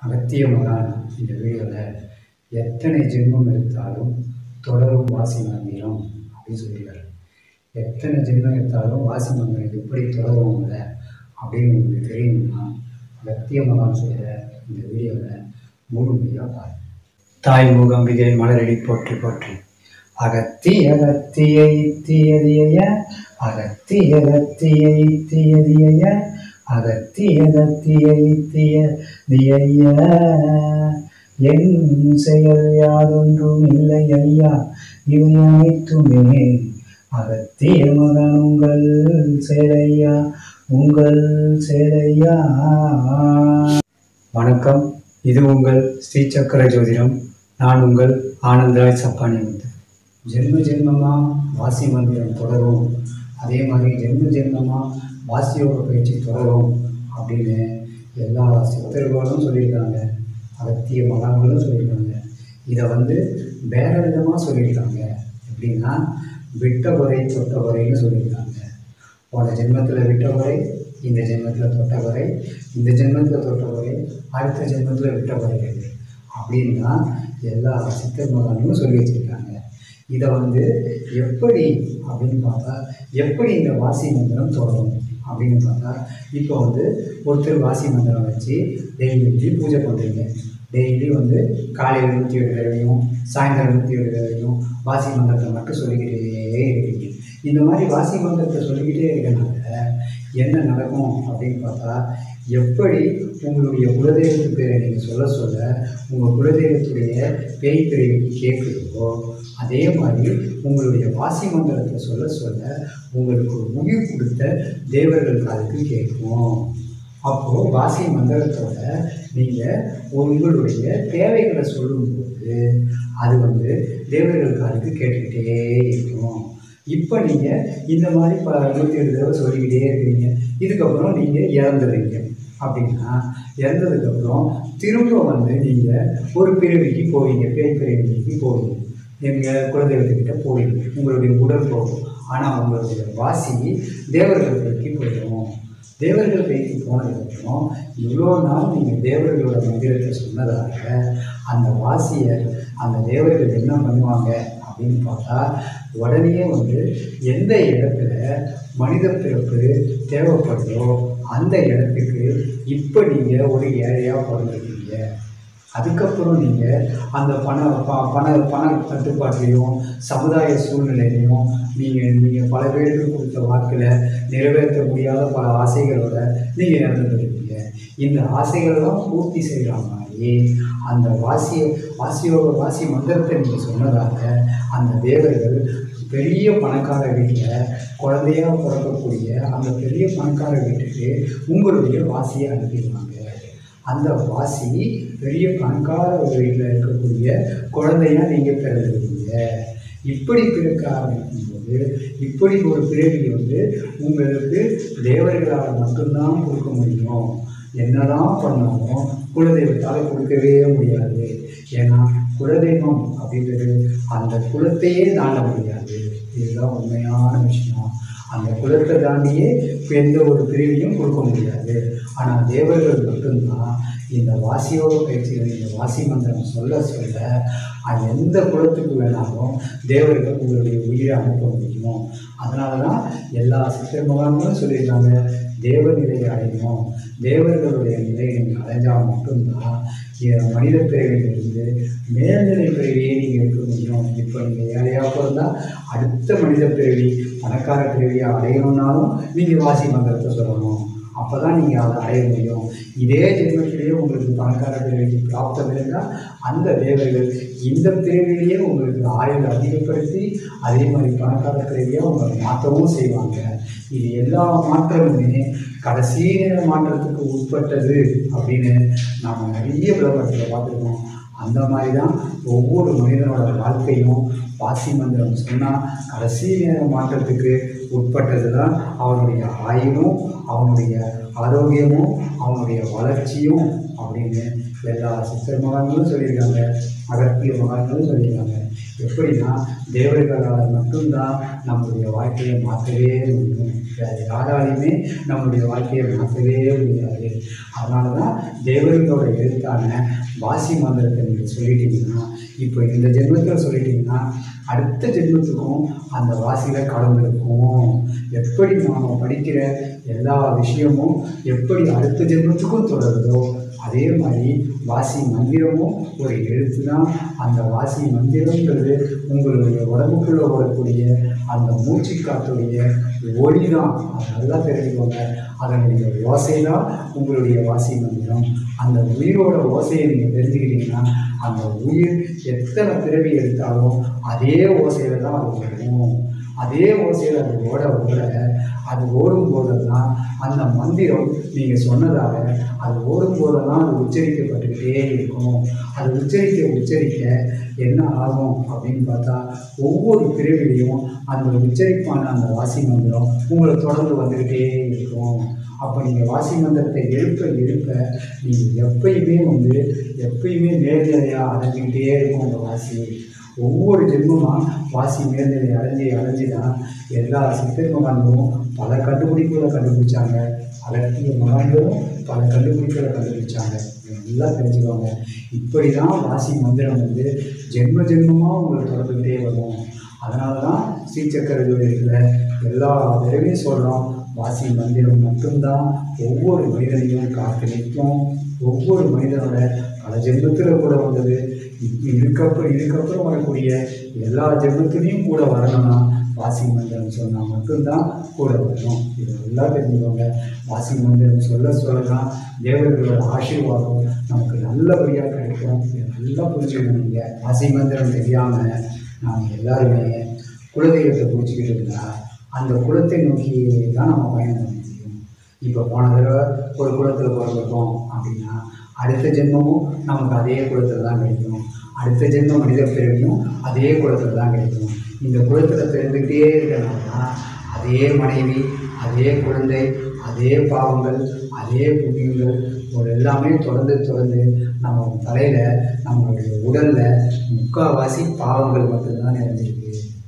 அகத்திய மகான் இந்த வீடியோவில் எத்தனை ஜென்மம் எடுத்தாலும் தொடரும் வாசி மந்திரம் அப்படின்னு சொல்லியிருக்காரு எத்தனை ஜென்மம் எடுத்தாலும் வாசி மந்திரம் எப்படி தொடருவோம்ல அப்படின்னு உங்களுக்கு தெரியும்னா அகத்திய மகான் சொல்கிற இந்த வீடியோவில் முழுமையாக பாருங்க தாய் மூகம்பிகை மலரடி போற்றி போற்றி அகத்தி அகத்திய இத்தியதிய அகத்தி அகத்திய இத்தியதிய அகத்தி அகத்திய இத்திய திய என் செயல் யாதொன்றும் இல்லை ஐயா இவை அனைத்துமே அகத்திய மகன் உங்கள் செயலையா உங்கள் செயலையா வணக்கம் இது உங்கள் ஸ்ரீ சக்கர ஜோதிடம் நான் உங்கள் ஆனந்தராய் சப்பானி முத்து ஜென்ம ஜென்மமாக வாசி மந்திரம் தொடரும் அதே மாதிரி ஜென்ம ஜென்மமாக வாசியோக பயிற்சி தொடரும் அப்படின்னு எல்லா சித்தர்களும் சொல்லியிருக்காங்க அகத்திய மகான்களும் சொல்லியிருக்காங்க இதை வந்து வேற விதமாக சொல்லியிருக்காங்க எப்படின்னா விட்ட குறை தொட்ட குறைன்னு சொல்லியிருக்காங்க போன ஜென்மத்தில் விட்ட குறை இந்த ஜென்மத்தில் தொட்ட குறை இந்த ஜென்மத்தில் தொட்ட குறை அடுத்த ஜென்மத்தில் விட்ட குறைகள் அப்படின்னா எல்லா சித்தர் மகான்களும் சொல்லி வச்சுருக்காங்க இதை வந்து எப்படி அப்படின்னு பார்த்தா எப்படி இந்த வாசி மந்திரம் தொடரும் அப்படின்னு பார்த்தா இப்போ வந்து ஒருத்தர் வாசி மந்திரம் வச்சு டெய்லி பூஜை பண்ணுறீங்க டெய்லி வந்து காலையில் நூற்றி ஏழு தடவையும் சாயந்தரம் நூற்றி ஏழு தடவையும் வாசி மந்திரத்தை மட்டும் சொல்லிக்கிட்டே இருக்கீங்க இந்த மாதிரி வாசி மந்திரத்தை சொல்லிக்கிட்டே இருக்கனால என்ன நடக்கும் அப்படின்னு பார்த்தா எப்படி உங்களுடைய குலதெய்வத்து பேரை நீங்கள் சொல்ல சொல்ல உங்கள் குலதெய்வத்துடைய பேய் பிரிவுக்கு கேட்குதோ அதே மாதிரி உங்களுடைய வாசி மந்திரத்தை சொல்ல சொல்ல உங்களுக்கு உயிர் கொடுத்த தேவர்கள் காதுக்கு கேட்கும் அப்போது வாசி மந்திரத்தோட நீங்கள் உங்களுடைய தேவைகளை சொல்லும்போது அது வந்து தேவர்கள் காதுக்கு கேட்டுக்கிட்டே இருக்கும் இப்போ நீங்கள் இந்த மாதிரி ப நூற்றி ஏழு தடவை சொல்லிக்கிட்டே இருக்கீங்க இதுக்கப்புறம் நீங்கள் இறந்துடுறீங்க அப்படின்னா இறந்ததுக்கப்புறம் திரும்ப வந்து நீங்கள் ஒரு பிறவிக்கு போவீங்க பேய் பிறவிக்கு போவீங்க எங்கள் குலதெய்வத்துக்கிட்ட போவீங்க உங்களுடைய உடல் போகும் ஆனால் உங்களுடைய வாசி தேவர்கள் கைக்கு போயிடும் தேவர்கள் கைக்கு போனதுக்கப்புறம் இவ்வளோ நாள் நீங்கள் தேவர்களோட மந்திரத்தை சொன்னதாக அந்த வாசியை அந்த தேவர்கள் என்ன பண்ணுவாங்க அப்படின்னு பார்த்தா உடனே வந்து எந்த இடத்துல மனித பிறப்பு தேவைப்படுதோ அந்த இடத்துக்கு இப்போ நீங்கள் ஒரு ஏழையாக பிறந்திருக்கீங்க அதுக்கப்புறம் நீங்கள் அந்த பண ப பண பண தட்டுப்பாட்டிலையும் சமுதாய சூழ்நிலையிலையும் நீங்கள் நீங்கள் பல பேருக்கு கொடுத்த வாக்கில் நிறைவேற்ற முடியாத பல ஆசைகளோட நீங்கள் இறந்துருக்கீங்க இந்த ஆசைகளெல்லாம் பூர்த்தி செய்கிற மாதிரி அந்த வாசிய வாசியோக வாசி மந்திரத்தை நீங்கள் சொன்னதாக அந்த தேவர்கள் பெரிய பணக்கார வீட்டில் குழந்தையாக பிறக்கக்கூடிய அந்த பெரிய பணக்கார வீட்டுக்கு உங்களுடைய வாசியை அனுப்பிடுவாங்க அந்த வாசி பெரிய பணக்கார வீட்டில் இருக்கக்கூடிய குழந்தையா நீங்கள் பிறந்திருக்கீங்க இப்படி பிறக்க ஆரம்பிக்கும்போது இப்படி ஒரு பிறவி வந்து உங்களுக்கு தேவர்களால் மட்டும்தான் கொடுக்க முடியும் என்னதான் பண்ணாலும் குலதெய்வத்தால் கொடுக்கவே முடியாது ஏன்னா குலதெய்வம் அப்படின்றது அந்த குலத்தையே தாண்ட முடியாது இதுதான் உண்மையான விஷயம் அந்த குலத்தை தாண்டியே எந்த ஒரு பிரிவையும் கொடுக்க முடியாது ஆனால் தேவர்கள் மட்டும்தான் இந்த வாசியோக பயிற்சிகள் இந்த வாசி மந்திரம் சொல்ல சொல்ல அது எந்த குலத்துக்கு வேணாலும் தேவர்கள் உங்களுடைய உயிரை அனுப்ப முடியும் அதனால தான் எல்லா சித்தர் முகாம்களும் சொல்லியிருக்காங்க தேவ நிலையை அடையணும் தேவர்களுடைய நிலையை நீங்கள் அடைஞ்சால் மட்டும்தான் மனித பிறவியிலிருந்து மேல்நிலை பிறவியை நீங்கள் இருக்க முடியும் இப்போ நீங்கள் ஏழையாக பிறந்தால் அடுத்த மனித பிறவி பணக்கார பிறவியை அடையணும்னாலும் நீங்கள் வாசி மந்திரத்தை சொல்லணும் அப்போ தான் நீங்கள் அதை அடைய முடியும் இதே ஜென்மத்திலேயே உங்களுக்கு பணக்கார பிறவிக்கு பிராப்தம் இருந்தால் அந்த தேவர்கள் இந்த பிறவிலேயே உங்களுக்கு ஆயுள் அதிகப்படுத்தி அதே மாதிரி பணக்கார பிறவியாக உங்களை மாற்றவும் செய்வாங்க இது எல்லா மாற்றமுமே கடைசி நேர மாற்றத்துக்கு உட்பட்டது அப்படின்னு நாம் நிறைய விளம்பரத்தில் பார்த்துருக்கோம் அந்த மாதிரி தான் ஒவ்வொரு மனிதனோட வாழ்க்கையும் வாசி மந்திரம் சொன்னால் கடைசி நேர மாற்றத்துக்கு உட்பட்டது தான் அவனுடைய ஆயுளும் அவனுடைய ஆரோக்கியமும் அவனுடைய வளர்ச்சியும் அப்படின்னு எல்லா சித்தர் மகான்களும் சொல்லியிருக்காங்க அகத்திய மகான்களும் சொல்லியிருக்காங்க எப்படின்னா தேவர்களால் மட்டும்தான் நம்முடைய வாழ்க்கையை மாற்றவே முடியும் வேறு யாராலையுமே நம்முடைய வாழ்க்கையை மாற்றவே முடியாது அதனால தான் தேவர்களோட எழுத்தான வாசி மந்திரத்தை நீங்கள் சொல்லிட்டீங்கன்னா இப்போ இந்த ஜென்மத்தில் சொல்லிட்டீங்கன்னா அடுத்த ஜென்மத்துக்கும் அந்த வாசியில் கலந்துருக்கும் எப்படி நாம் படிக்கிற எல்லா விஷயமும் எப்படி அடுத்த ஜென்மத்துக்கும் தொடருதோ அதே மாதிரி வாசி மந்திரமும் ஒரு எழுத்து தான் அந்த வாசி மந்திரங்கிறது உங்களுடைய உடம்புக்குள்ளே ஓடக்கூடிய அந்த மூச்சு காற்றுடைய ஒளி தான் அது நல்லா தெரிஞ்சுக்கோங்க அதனுடைய ஓசை தான் உங்களுடைய வாசி மந்திரம் அந்த உயிரோட ஓசையை நீங்கள் தெரிஞ்சுக்கிட்டீங்கன்னா அந்த உயிர் எத்தனை பிறவி எடுத்தாலும் அதே ஓசையில் தான் அது வரும் அதே ஓசையில் அது ஓட ஓட அது ஓடும் போதெல்லாம் அந்த மந்திரம் நீங்கள் சொன்னதாக அது ஓடும் போதெல்லாம் அது உச்சரிக்கப்பட்டுக்கிட்டே இருக்கும் அது உச்சரிக்க உச்சரிக்க என்ன ஆகும் அப்படின்னு பார்த்தா ஒவ்வொரு பிரிவிலையும் அந்த உச்சரிப்பான அந்த வாசி மந்திரம் உங்களை தொடர்ந்து வந்துக்கிட்டே இருக்கும் அப்போ நீங்கள் வாசி மந்திரத்தை எழுப்ப எழுப்ப நீங்கள் எப்பயுமே வந்து எப்பயுமே மேல்நிலையாக அடைஞ்சிக்கிட்டே இருக்கும் அந்த வாசி ஒவ்வொரு ஜென்மமாக வாசி மேல்நிலை அடைஞ்சி அடைஞ்சி தான் எல்லா சித்தர் மகான்களும் பல கண்டுபிடிப்புகளை கண்டுபிடிச்சாங்க அகத்திய மகான்களும் பல கண்டுபிடிப்புகளை கண்டுபிடிச்சாங்க இதை நல்லா தெரிஞ்சுக்கோங்க இப்படி தான் வாசி மந்திரம் வந்து ஜென்ம ஜென்மமாக உங்களை தொடர்ந்துக்கிட்டே வரும் அதனால தான் ஸ்ரீசக்கர ஜோதிடத்தில் எல்லா தடவையும் சொல்கிறோம் வாசி மந்திரம் மட்டும்தான் ஒவ்வொரு மனிதனையும் காத்து நிற்கும் ஒவ்வொரு மனிதனோட பல ஜென்மத்தில் கூட வந்தது இப்போ இதுக்கப்புறம் இதுக்கப்புறம் வரக்கூடிய எல்லா ஜென்மத்துலேயும் கூட வரணும்னா வாசி மந்திரம் சொன்னால் மட்டும்தான் கூட வரணும் இது நல்லா தெரிஞ்சுக்கோங்க வாசி மந்திரம் சொல்ல சொல்ல தான் தேவர்களோட ஆசீர்வாதம் நமக்கு நல்லபடியாக கிடைக்கும் இதை நல்லா புரிஞ்சுக்கணும் நீங்கள் வாசி மந்திரம் தெரியாமல் நாம் எல்லாருமே குலதெய்வத்தை பிடிச்சிக்கிட்டு இருந்தா அந்த குலத்தை நோக்கி தான் நம்ம பயணம் பண்ண முடியும் இப்போ போன தடவை ஒரு குலத்தில் பிறந்திருக்கோம் அப்படின்னா அடுத்த ஜென்மமும் நமக்கு அதே குலத்தில் தான் கிடைக்கும் அடுத்த ஜென்ம மனித பிறவியும் அதே குலத்தில் தான் கிடைக்கும் இந்த குலத்தில் பிறந்துக்கிட்டே இருக்கிறனால அதே மனைவி அதே குழந்தை அதே பாவங்கள் அதே புண்ணியங்கள் ஒரு எல்லாமே தொடர்ந்து தொடர்ந்து நம்ம தலையில் நம்மளுடைய உடலில் முக்கால்வாசி பாவங்கள் மட்டும்தான் நிறைஞ்சிருக்கு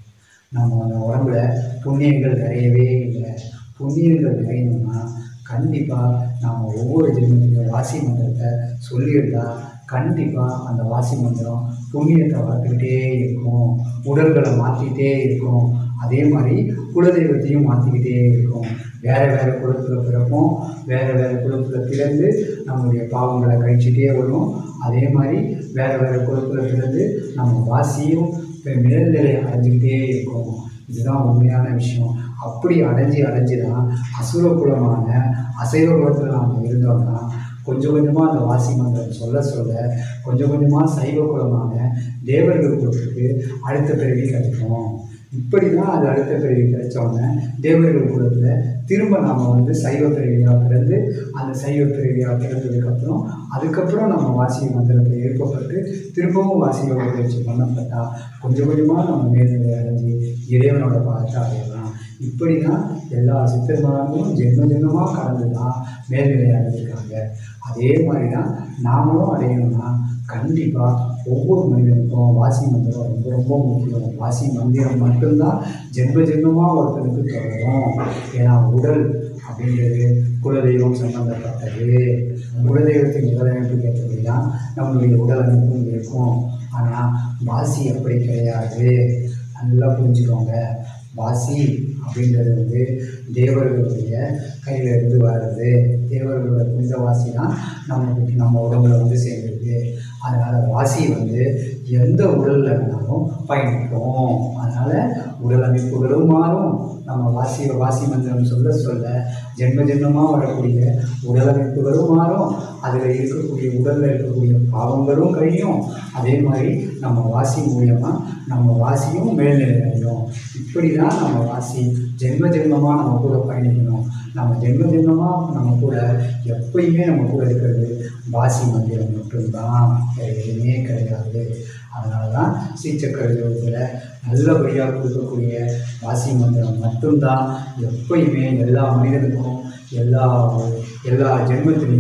நம்ம அந்த உடம்புல புண்ணியங்கள் நிறையவே இல்லை புண்ணியங்கள் நிறையணும்னா கண்டிப்பாக நாம் ஒவ்வொரு ஜென்மத்திலும் வாசி மந்திரத்தை சொல்லியிருந்தா கண்டிப்பாக அந்த வாசி மந்திரம் புண்ணியத்தை வளர்த்துக்கிட்டே இருக்கும் உடல்களை மாற்றிக்கிட்டே இருக்கும் அதே மாதிரி குலதெய்வத்தையும் மாற்றிக்கிட்டே இருக்கும் வேறு வேறு குலத்தில் பிறப்போம் வேறு வேறு குலத்தில் பிறந்து நம்மளுடைய பாவங்களை கழிச்சிட்டே வரும் அதே மாதிரி வேறு வேறு குலத்தில் பிறந்து நம்ம வாசியும் மேல்நிலை அடைஞ்சிக்கிட்டே இருக்கும் இதுதான் உண்மையான விஷயம் அப்படி அடைஞ்சி அடைஞ்சி தான் அசுர குலமான அசைவ குலத்தில் நாம் இருந்தோம்னா கொஞ்சம் கொஞ்சமாக அந்த வாசி மந்திரம் சொல்ல சொல்ல கொஞ்சம் கொஞ்சமாக சைவ குலமான தேவர்கள் குலத்துக்கு அடுத்த பிறவி கிடைக்கும் இப்படி தான் அது அடுத்த பிறவி கிடைச்சோன்னே தேவர்கள் குலத்தில் திரும்ப நாம் வந்து சைவ பிறவியாக பிறந்து அந்த சைவ பிறவியாக பிறந்ததுக்கப்புறம் அதுக்கப்புறம் நம்ம வாசி மந்திரத்தை எழுப்பப்பட்டு திரும்பவும் வாசிய பயிற்சி பண்ணப்பட்டா கொஞ்சம் கொஞ்சமாக நம்ம மேல்நிலை அடைஞ்சு இறைவனோட பாதத்தை அடையலாம் இப்படி தான் எல்லா சித்தர்மார்களும் ஜென்ம ஜென்மமாக கடந்து தான் மேல்நிலை அடைஞ்சிருக்காங்க அதே மாதிரி தான் நாமளும் அடையணும்னா கண்டிப்பாக ஒவ்வொரு மனிதனுக்கும் வாசி மந்திரம் ரொம்ப ரொம்ப முக்கியம் வாசி மந்திரம் மட்டும்தான் ஜென்ம ஜென்மமாக ஒருத்தனுக்கு தொடரும் ஏன்னா உடல் அப்படின்றது குலதெய்வம் சம்பந்தப்பட்டது குலதெய்வத்தின் உடலமைப்பு ஏற்றபடி தான் நம்மளுடைய உடல் அமைப்பும் இருக்கும் ஆனால் வாசி அப்படி கிடையாது நல்லா புரிஞ்சுக்கோங்க வாசி அப்படின்றது வந்து தேவர்களுடைய கையில் இருந்து வர்றது தேவர்களோட புனித வாசி தான் நமக்கு நம்ம உடம்புல வந்து சேர்ந்துருக்கு அதனால் வாசி வந்து எந்த உடலில் வேணாலும் பயணிக்கும் அதனால் உடல் அமைப்புகளும் மாறும் நம்ம வாசி வாசி மந்திரம் சொல்ல சொல்ல ஜென்ம ஜென்மமாக வரக்கூடிய உடல் அமைப்புகளும் மாறும் அதில் இருக்கக்கூடிய உடலில் இருக்கக்கூடிய பாவங்களும் கழியும் அதே மாதிரி நம்ம வாசி மூலியமாக நம்ம வாசியும் மேல்நிலை அடையும் இப்படி தான் நம்ம வாசி ஜென்ம ஜென்மமாக நம்ம கூட பயணிக்கணும் நம்ம ஜென்ம ஜென்மமாக நம்ம கூட எப்பயுமே நம்ம கூட இருக்கிறது வாசி மந்திரம் மட்டும்தான் வேறு எதுவுமே கிடையாது அதனால தான் ஸ்ரீசக்கர ஜோதியில் நல்லபடியாக கொடுக்கக்கூடிய வாசி மந்திரம் மட்டும்தான் எப்பயுமே எல்லா மனிதனுக்கும் எல்லா எல்லா ஜென்மத்திலையும்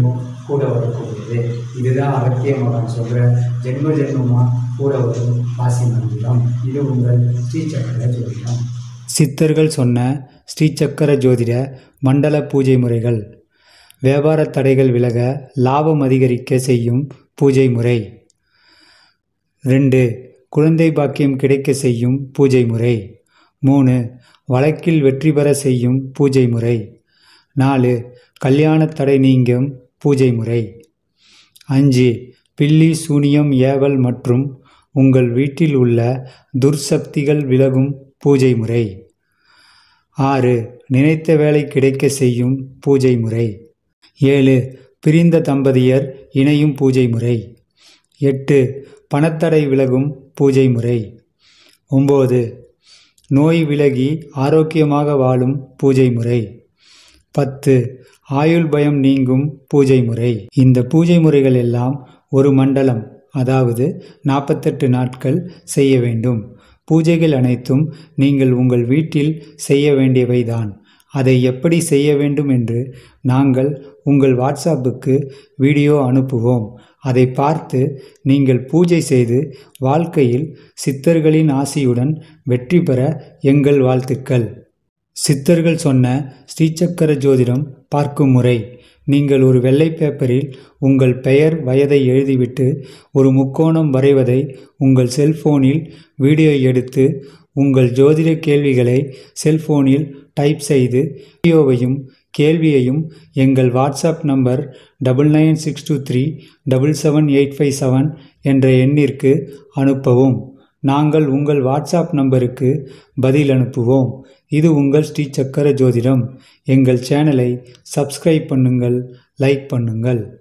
கூட வரக்கூடியது இதுதான் அகத்திய மகன் சொல்கிற ஜென்ம ஜென்மமாக கூட வரும் வாசி மந்திரம் இது உங்கள் ஸ்ரீ சக்கர ஜோதிடம் சித்தர்கள் சொன்ன ஸ்ரீ சக்கர ஜோதிட மண்டல பூஜை முறைகள் வியாபார தடைகள் விலக லாபம் அதிகரிக்க செய்யும் பூஜை முறை ரெண்டு குழந்தை பாக்கியம் கிடைக்க செய்யும் பூஜை முறை மூணு வழக்கில் வெற்றி பெற செய்யும் பூஜை முறை நாலு கல்யாண தடை நீங்கும் பூஜை முறை அஞ்சு பில்லி சூனியம் ஏவல் மற்றும் உங்கள் வீட்டில் உள்ள துர்சக்திகள் விலகும் பூஜை முறை ஆறு நினைத்த வேலை கிடைக்க செய்யும் பூஜை முறை ஏழு பிரிந்த தம்பதியர் இணையும் பூஜை முறை எட்டு பணத்தடை விலகும் பூஜை முறை ஒம்பது நோய் விலகி ஆரோக்கியமாக வாழும் பூஜை முறை பத்து ஆயுள் பயம் நீங்கும் பூஜை முறை இந்த பூஜை முறைகள் எல்லாம் ஒரு மண்டலம் அதாவது நாற்பத்தெட்டு நாட்கள் செய்ய வேண்டும் பூஜைகள் அனைத்தும் நீங்கள் உங்கள் வீட்டில் செய்ய வேண்டியவைதான் அதை எப்படி செய்ய வேண்டும் என்று நாங்கள் உங்கள் வாட்ஸ்அப்புக்கு வீடியோ அனுப்புவோம் அதை பார்த்து நீங்கள் பூஜை செய்து வாழ்க்கையில் சித்தர்களின் ஆசியுடன் வெற்றி பெற எங்கள் வாழ்த்துக்கள் சித்தர்கள் சொன்ன ஸ்ரீசக்கர ஜோதிடம் பார்க்கும் முறை நீங்கள் ஒரு வெள்ளை பேப்பரில் உங்கள் பெயர் வயதை எழுதிவிட்டு ஒரு முக்கோணம் வரைவதை உங்கள் செல்போனில் வீடியோ எடுத்து உங்கள் ஜோதிட கேள்விகளை செல்போனில் டைப் செய்து வீடியோவையும் கேள்வியையும் எங்கள் WhatsApp number double nine six two three double seven eight five seven என்ற எண்ணிற்கு அனுப்பவும் நாங்கள் உங்கள் வாட்ஸ்அப் நம்பருக்கு பதில் அனுப்புவோம் இது உங்கள் ஸ்ரீ சக்கர ஜோதிடம் எங்கள் சேனலை சப்ஸ்கிரைப் பண்ணுங்கள் லைக் பண்ணுங்கள்